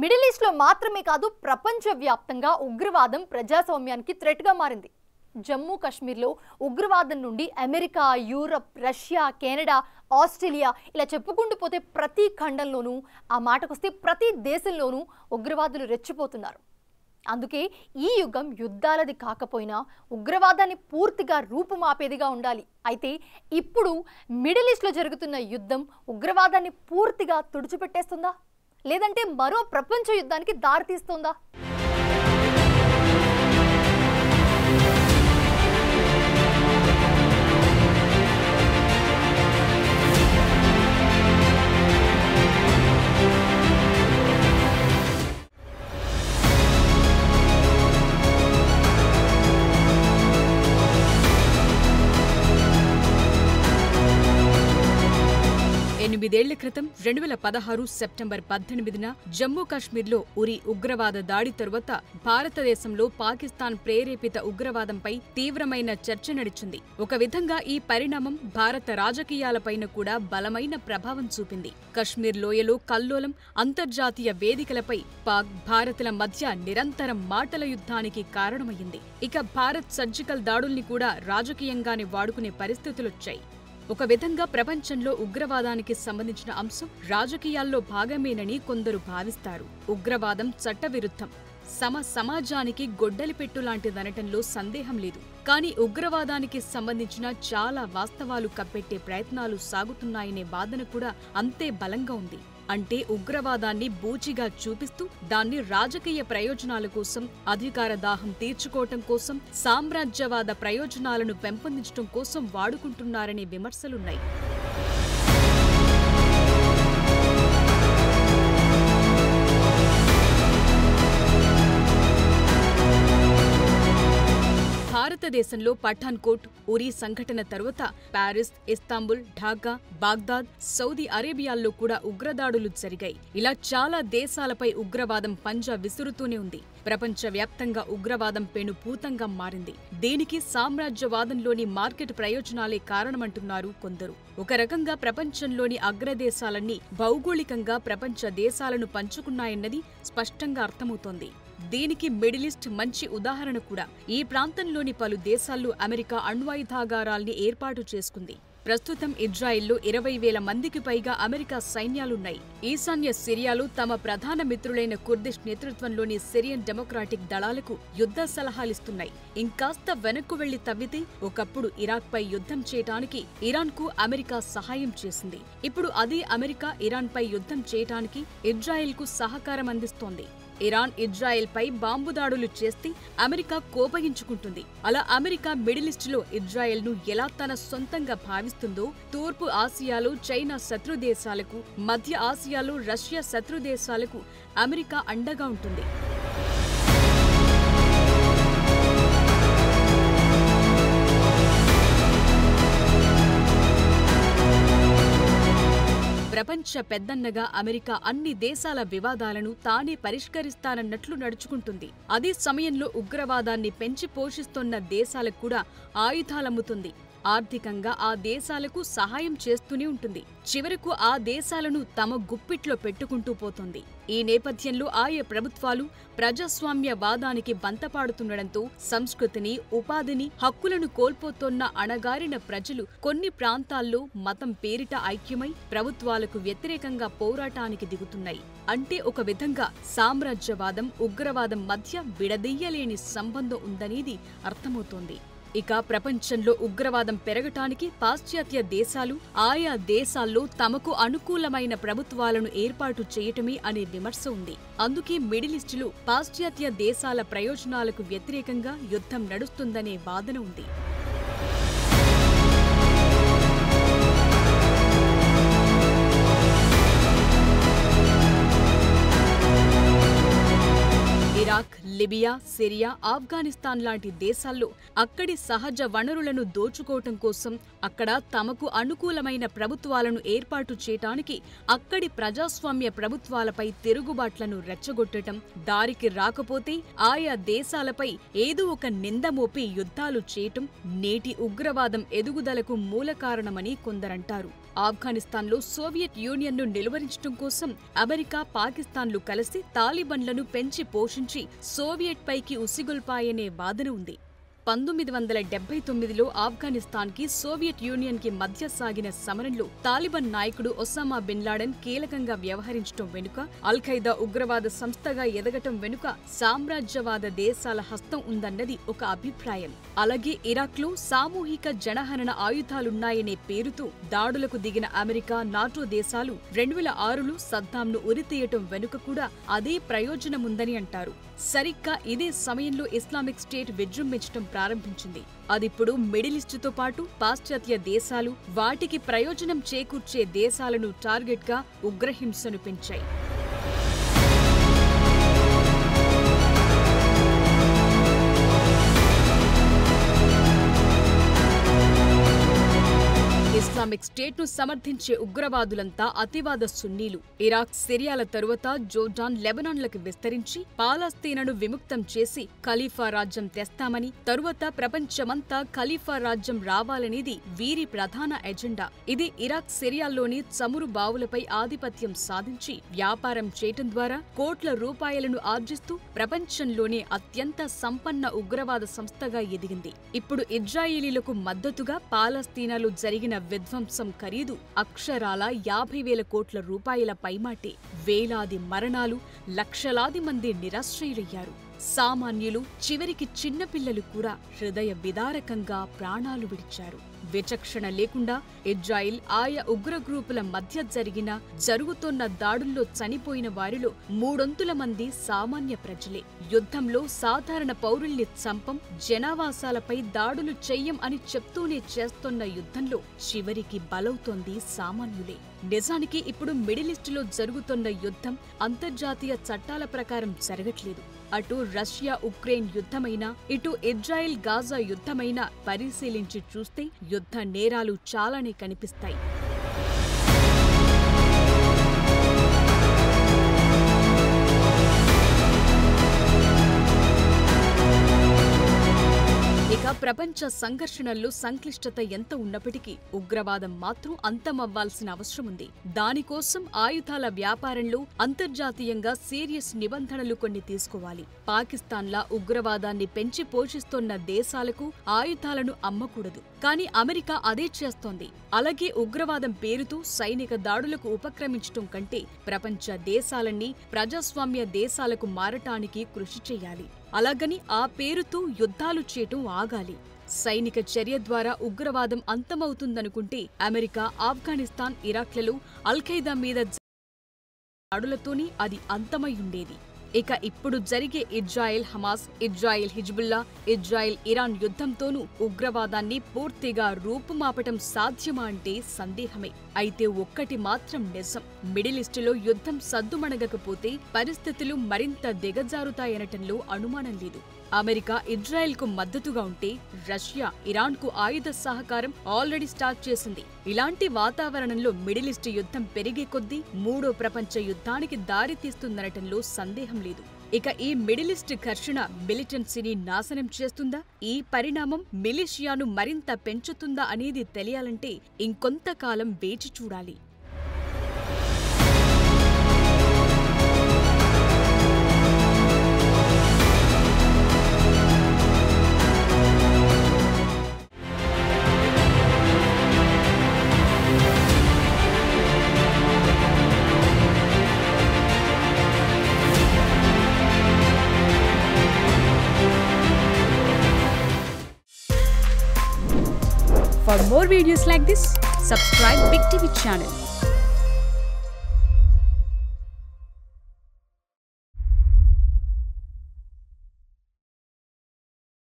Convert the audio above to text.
middle ఈస్ట్లో మాత్రమే కాదు ప్రపంచవ్యాప్తంగా ఉగ్రవాదం ప్రజాస్వామ్యానికి థ్రెట్గా మారింది జమ్మూ కాశ్మీర్లో ఉగ్రవాదం నుండి America Europe Russia Canada Australia ఇలా చెప్పుకుంటూ పోతే ప్రతి ఖండంలోనూ ఆ మాటకొస్తే ప్రతి దేశంలోనూ ఉగ్రవాదులు రెచ్చిపోతున్నారు అందుకే ఈ యుగం యుద్ధాలది కాకపోయినా ఉగ్రవాదాన్ని పూర్తిగా రూపుమాపేదిగా ఉండాలి అయితే ఇప్పుడు మిడిల్ ఈస్ట్లో జరుగుతున్న యుద్ధం ఉగ్రవాదాన్ని పూర్తిగా తుడిచిపెట్టేస్తుందా లేదంటే మరో ప్రపంచ యుద్ధానికి దారితీస్తుందా ఎనిమిదేళ్ల క్రితం రెండు వేల పదహారు సెప్టెంబర్ పద్దెనిమిదిన జమ్మూ కాశ్మీర్లో ఉరి ఉగ్రవాద దాడి తరువాత భారతదేశంలో పాకిస్తాన్ ప్రేరేపిత ఉగ్రవాదంపై తీవ్రమైన చర్చ నడిచింది ఒక విధంగా ఈ పరిణామం భారత రాజకీయాలపైన కూడా బలమైన ప్రభావం చూపింది కశ్మీర్ లోయలో కల్లోలం అంతర్జాతీయ వేదికలపై పాక్ భారత్ల మధ్య నిరంతరం మాటల యుద్ధానికి కారణమయ్యింది ఇక భారత్ సర్జికల్ దాడుల్ని కూడా రాజకీయంగానే వాడుకునే పరిస్థితులొచ్చాయి ఒక విధంగా ప్రపంచంలో ఉగ్రవాదానికి సంబంధించిన అంశం రాజకీయాల్లో భాగమేనని కొందరు భావిస్తారు ఉగ్రవాదం చట్టవిరుద్ధం సమ సమాజానికి గొడ్డలిపెట్టు లాంటిదనటంలో సందేహం లేదు కానీ ఉగ్రవాదానికి సంబంధించిన చాలా వాస్తవాలు కప్పెట్టే ప్రయత్నాలు సాగుతున్నాయనే వాదన కూడా అంతే బలంగా ఉంది అంటే ఉగ్రవాదాన్ని బూచిగా చూపిస్తూ దాన్ని రాజకీయ ప్రయోజనాల కోసం అధికార దాహం తీర్చుకోవటం కోసం సామ్రాజ్యవాద ప్రయోజనాలను పెంపొందించడం కోసం వాడుకుంటున్నారనే విమర్శలున్నాయి భారతదేశంలో పఠాన్కోట్ ఉరీ సంఘటన తరువాత Paris Istanbul Dhaka Baghdad Saudi అరేబియాల్లో కూడా ఉగ్రదాడులు జరిగాయి ఇలా చాలా దేశాలపై ఉగ్రవాదం పంజా విసురుతూనే ఉంది ప్రపంచవ్యాప్తంగా ఉగ్రవాదం పెనుభూతంగా మారింది దీనికి సామ్రాజ్యవాదంలోని మార్కెట్ ప్రయోజనాలే కారణమంటున్నారు కొందరు ఒక రకంగా ప్రపంచంలోని అగ్రదేశాలన్నీ భౌగోళికంగా ప్రపంచ దేశాలను పంచుకున్నాయన్నది స్పష్టంగా అర్థమవుతోంది దీనికి మిడిల్ ఈస్ట్ మంచి ఉదాహరణ కూడా ఈ ప్రాంతంలోని పలు దేశాల్లో అమెరికా అణ్వాయుధాగారాల్ని ఏర్పాటు చేసుకుంది ప్రస్తుతం ఇజ్రాయెల్లో ఇరవై వేల మందికి పైగా అమెరికా సైన్యాలున్నాయి ఈశాన్య సిరియాలో తమ ప్రధాన మిత్రులైన కుర్దిష్ నేతృత్వంలోని సిరియన్ డెమోక్రాటిక్ దళాలకు యుద్ధ సలహాలిస్తున్నాయి ఇంకాస్త వెనక్కు వెళ్లి తవ్వితే ఒకప్పుడు ఇరాక్పై యుద్ధం చేయటానికి ఇరాన్కు అమెరికా సహాయం చేసింది ఇప్పుడు అదే అమెరికా ఇరాన్పై యుద్ధం చేయటానికి ఇజ్రాయెల్కు సహకారం అందిస్తోంది ఇరాన్ ఇజ్రాయెల్పై బాంబు దాడులు చేస్తే అమెరికా కోపగించుకుంటుంది అలా అమెరికా మిడిల్ ఈస్ట్లో ఇజ్రాయెల్ను ఎలా తన సొంతంగా భావిస్తుందో తూర్పు ఆసియాలో చైనా శత్రు దేశాలకు మధ్య ఆసియాలో రష్యా శత్రు దేశాలకు అమెరికా అండగా ఉంటుంది ప్రపంచ పెద్దన్నగా అమెరికా అన్ని దేశాల వివాదాలను తానే పరిష్కరిస్తానన్నట్లు నడుచుకుంటుంది అదే సమయంలో ఉగ్రవాదాన్ని పెంచి పోషిస్తోన్న దేశాలకు కూడా ఆయుధాలమ్ముతుంది ఆర్థికంగా ఆ దేశాలకు సహాయం చేస్తూనే ఉంటుంది చివరకు ఆ దేశాలను తమ గుప్పిట్లో పెట్టుకుంటూ పోతుంది ఈ నేపథ్యంలో ఆయా ప్రభుత్వాలు ప్రజాస్వామ్యవాదానికి బంతపాడుతుండటంతో సంస్కృతిని ఉపాధిని హక్కులను కోల్పోతోన్న అణగారిన ప్రజలు కొన్ని ప్రాంతాల్లో మతం పేరిట ఐక్యమై ప్రభుత్వాలకు వ్యతిరేకంగా పోరాటానికి దిగుతున్నాయి అంటే ఒక విధంగా సామ్రాజ్యవాదం ఉగ్రవాదం మధ్య విడదీయలేని సంబంధం ఉందనేది అర్థమవుతోంది ఇక ప్రపంచంలో ఉగ్రవాదం పెరగటానికి పాశ్చాత్య దేశాలు ఆయా దేశాల్లో తమకు అనుకూలమైన ప్రభుత్వాలను ఏర్పాటు చేయటమే అనే విమర్శ ఉంది అందుకే మిడిల్ ఈస్టులో పాశ్చాత్య దేశాల ప్రయోజనాలకు వ్యతిరేకంగా యుద్ధం నడుస్తుందనే వాదన ఉంది ఇరాక్ లిబియా సిరియా ఆఫ్ఘనిస్తాన్ లాంటి దేశాల్లో అక్కడి సహజ వనరులను దోచుకోవటం కోసం అక్కడ తమకు అనుకూలమైన ప్రభుత్వాలను ఏర్పాటు చేయటానికి అక్కడి ప్రజాస్వామ్య ప్రభుత్వాలపై తిరుగుబాట్లను రెచ్చగొట్టటం దారికి రాకపోతే ఆయా దేశాలపై ఏదో ఒక నింద మోపి యుద్ధాలు చేయటం నేటి ఉగ్రవాదం ఎదుగుదలకు మూల కారణమని కొందరంటారు ఆఫ్ఘనిస్తాన్లో సోవియట్ యూనియన్ను నిలువరించడం కోసం అమెరికా పాకిస్తాన్లు కలిసి తాలిబన్లను పెంచి పోషించి సోవియట్ పైకి ఉసిగొల్పాయనే వాదన ఉంది పంతొమ్మిది వందల డెబ్బై తొమ్మిదిలో ఆఫ్ఘనిస్తాన్కి సోవియట్ యూనియన్కి మధ్య సాగిన సమరంలో తాలిబాన్ నాయకుడు ఒసామా బిన్ లాడెన్ కీలకంగా వ్యవహరించడం వెనుక అల్ ఖైదా ఉగ్రవాద సంస్థగా ఎదగటం వెనుక సామ్రాజ్యవాద దేశాల హస్తం ఉందన్నది ఒక అభిప్రాయం అలాగే ఇరాక్లో సామూహిక జనహనన ఆయుధాలున్నాయనే పేరుతో దాడులకు దిగిన అమెరికా నాటో దేశాలు రెండు వేల ఆరులో సద్దాంను ఉరితీయటం వెనుక కూడా అదే ప్రయోజనముందని అంటారు సరిగ్గా ఇదే సమయంలో ఇస్లామిక్ స్టేట్ విజృంభించడం ప్రారంభించింది అదిప్పుడు మిడిల్ ఈస్ట్తో పాటు పాశ్చాత్య దేశాలు వాటికి ప్రయోజనం చేకూర్చే దేశాలను టార్గెట్గా ఉగ్రహింసను పెంచాయి ఇస్లామిక్ స్టేట్ ను సమర్థించే ఉగ్రవాదులంతా అతివాద సున్నీలు ఇరాక్ సిరియాల తరువాత జోర్డాన్ లెబనాన్లకు విస్తరించి పాలస్తీనను విముక్తం చేసి ఖలీఫా రాజ్యం తెస్తామని తరువాత ప్రపంచమంతా ఖలీఫా రాజ్యం రావాలనేది వీరి ప్రధాన ఎజెండా ఇది ఇరాక్ సిరియాల్లోని చమురు బావులపై ఆధిపత్యం సాధించి వ్యాపారం చేయటం ద్వారా కోట్ల రూపాయలను ఆర్జిస్తూ ప్రపంచంలోనే అత్యంత సంపన్న ఉగ్రవాద సంస్థగా ఎదిగింది ఇప్పుడు ఇజ్రాయేలీలకు మద్దతుగా పాలస్తీనాలో జరిగిన విధ్వంసం ఖరీదు అక్షరాల యాభై వేల కోట్ల రూపాయల పైమాటే వేలాది మరణాలు లక్షలాది మంది నిరాశ్రయులయ్యారు సామాన్యులు చివరికి చిన్నపిల్లలు కూడా హృదయ విదారకంగా ప్రాణాలు విడిచారు విచక్షణ లేకుండా ఇజ్రాయిల్ ఆయా ఉగ్ర గ్రూపుల మధ్య జరిగిన జరుగుతోన్న దాడుల్లో చనిపోయిన వారిలో మూడొంతుల మంది సామాన్య ప్రజలే యుద్ధంలో సాధారణ పౌరుల్ని చంపం జనావాసాలపై దాడులు చెయ్యం అని చెప్తూనే చేస్తోన్న యుద్ధంలో చివరికి బలవుతోంది సామాన్యులే నిజానికి ఇప్పుడు మిడిల్ ఈస్టులో జరుగుతున్న యుద్ధం అంతర్జాతీయ చట్టాల ప్రకారం జరగట్లేదు అటు రష్యా ఉక్రెయిన్ యుద్ధమైనా ఇటు ఇజ్రాయెల్ గాజా యుద్ధమైనా పరిశీలించి చూస్తే యుద్ధ నేరాలు చాలానే కనిపిస్తాయి ఇక ప్రపంచ సంఘర్షణల్లో సంక్లిష్టత ఎంత ఉన్నప్పటికీ ఉగ్రవాదం మాత్రం అంతమవ్వాల్సిన అవసరం ఉంది దానికోసం ఆయుధాల వ్యాపారంలో అంతర్జాతీయంగా సీరియస్ నిబంధనలు కొన్ని తీసుకోవాలి పాకిస్తాన్లా ఉగ్రవాదాన్ని పెంచి పోషిస్తోన్న దేశాలకు ఆయుధాలను అమ్మకూడదు కానీ అమెరికా అదే చేస్తోంది అలాగే ఉగ్రవాదం పేరుతో సైనిక దాడులకు ఉపక్రమించటం కంటే ప్రపంచ దేశాలన్నీ ప్రజాస్వామ్య దేశాలకు మారటానికి కృషి చేయాలి అలాగని ఆ పేరుతో యుద్ధాలు చేయటం ఆగాలి సైనిక చర్య ద్వారా ఉగ్రవాదం అంతమవుతుందనుకుంటే అమెరికా ఆఫ్ఘనిస్తాన్ ఇరాక్లలో అల్ఖైదా మీద దాడులతోనే అది అంతమై ఉండేది ఇక ఇప్పుడు జరిగే Israel Hamas Israel Hezbollah Israel Iran యుద్ధంతోనూ ఉగ్రవాదాన్ని పూర్తిగా రూపుమాపటం సాధ్యమా అంటే సందేహమే అయితే ఒక్కటి మాత్రం నిజం మిడిల్ ఈస్టులో యుద్ధం సద్దుమణగకపోతే పరిస్థితులు మరింత దిగజారుతాయనటంలో అనుమానం లేదు అమెరికా ఇజ్రాయెల్కు మద్దతుగా ఉంటే రష్యా ఇరాన్కు ఆయుధ సహకారం ఆల్రెడీ స్టార్ట్ చేసింది ఇలాంటి వాతావరణంలో మిడిల్ ఈస్ట్ యుద్ధం పెరిగే కొద్దీ మూడో ప్రపంచ యుద్ధానికి దారి తీస్తుందనటంలో సందేహం లేదు ఇక ఈ మిడిల్ ఈస్ట్ ఘర్షణ మిలిటెన్సీని నాశనం చేస్తుందా ఈ పరిణామం మిలిషియాను మరింత పెంచుతుందా అనేది తెలియాలంటే ఇంకొంతకాలం వేచి చూడాలి For more videos like this, subscribe Big TV channel